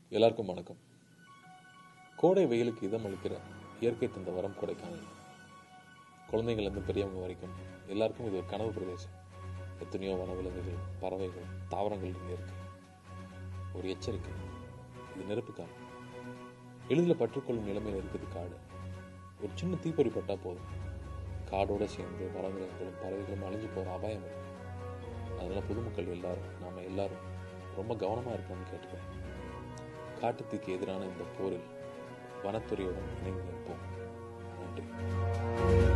எல்லாருக்கும் வணக்கம் கோடை வெயிலுக்கு இதம் அளிக்கிற இயற்கை தந்த வரம் கொடைக்கானல் குழந்தைங்கள்லேருந்து பெரியவங்க வரைக்கும் எல்லாருக்கும் இது ஒரு கனவு பிரதேசம் எத்தனையோ வனவிலங்குகள் பறவைகள் தாவரங்கள் இங்கே இருக்கு ஒரு எச்சரிக்கை இது நெருப்பு காலம் எளிதில் பற்றுக்கொள்ளும் நிலைமையில் இருக்குது காடு ஒரு சின்ன தீப்பொறி பட்டா போதும் காடோட சேர்ந்து வனவிலங்குகளும் பறவைகளும் அழிஞ்சு போகிற அபாயம் இருக்கு அதனால பொதுமக்கள் எல்லாரும் நாம எல்லாரும் ரொம்ப கவனமாக இருக்கணும்னு கேட்டுக்கிறேன் காட்டுத்தீக்கு எதிரான இந்த போரில் வனத்துறையுடன் இணைந்து நிற்போம் நன்றி